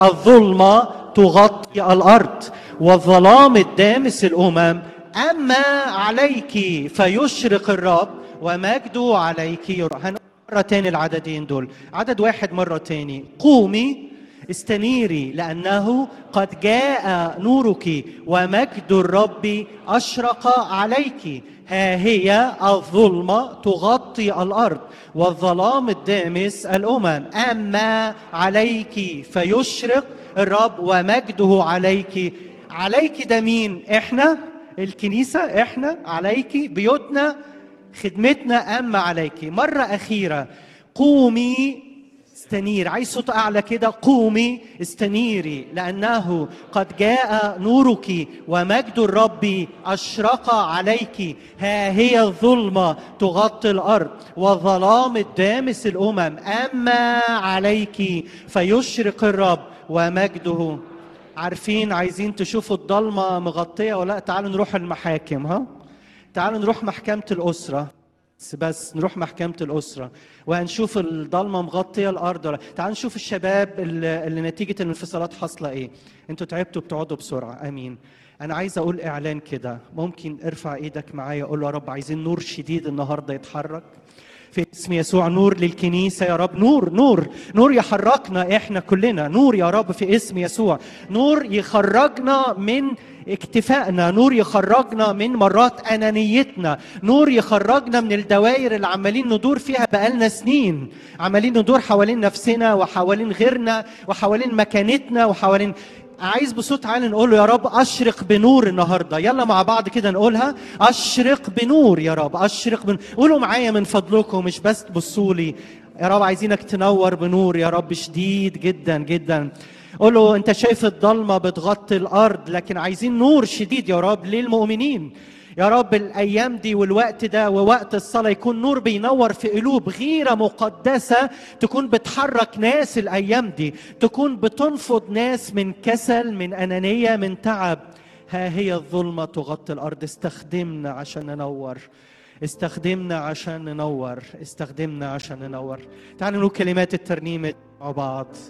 الظلمة تغطي الأرض والظلام الدامس الأمم أما عليك فيشرق الرب ومجده عليك يرى هنقول مرة تاني العددين دول عدد واحد مرة تاني قومي استنيري لأنه قد جاء نورك ومجد الرب أشرق عليك ها هي الظلمة تغطي الأرض والظلام الدامس الأمم أما عليك فيشرق الرب ومجده عليك عليك ده مين احنا الكنيسة احنا عليك بيوتنا خدمتنا أما عليك مرة أخيرة قومي استنير عايز صوت أعلى كده قومي استنيري لأنه قد جاء نورك ومجد الرب أشرق عليك ها هي الظلمة تغطي الأرض والظلام الدامس الأمم أما عليك فيشرق الرب ومجده عارفين عايزين تشوفوا الضلمة مغطية ولا لا تعالوا نروح المحاكم ها تعالوا نروح محكمة الأسرة بس بس نروح محكمة الأسرة وهنشوف الضلمة مغطية الأرض ولا تعالوا نشوف الشباب اللي, اللي نتيجة الانفصالات حاصلة إيه أنتوا تعبتوا بتقعدوا بسرعة أمين أنا عايز أقول إعلان كده ممكن ارفع إيدك معايا أقول له يا رب عايزين نور شديد النهاردة يتحرك في اسم يسوع نور للكنيسة يا رب نور نور نور يحركنا احنا كلنا نور يا رب في اسم يسوع نور يخرجنا من اكتفائنا نور يخرجنا من مرات انانيتنا نور يخرجنا من الدوائر اللي عمالين ندور فيها بقالنا سنين عمالين ندور حوالين نفسنا وحوالين غيرنا وحوالين مكانتنا وحوالين عايز بصوت عالي نقول له يا رب اشرق بنور النهارده يلا مع بعض كده نقولها اشرق بنور يا رب اشرق بنور قولوا معايا من فضلكم مش بس تبصوا لي يا رب عايزينك تنور بنور يا رب شديد جدا جدا قول له انت شايف الضلمه بتغطي الارض لكن عايزين نور شديد يا رب للمؤمنين يا رب الايام دي والوقت ده ووقت الصلاه يكون نور بينور في قلوب غيره مقدسه تكون بتحرك ناس الايام دي تكون بتنفض ناس من كسل من انانيه من تعب ها هي الظلمه تغطي الارض استخدمنا عشان ننور استخدمنا عشان ننور استخدمنا عشان ننور تعالوا نقول كلمات الترنيمه مع بعض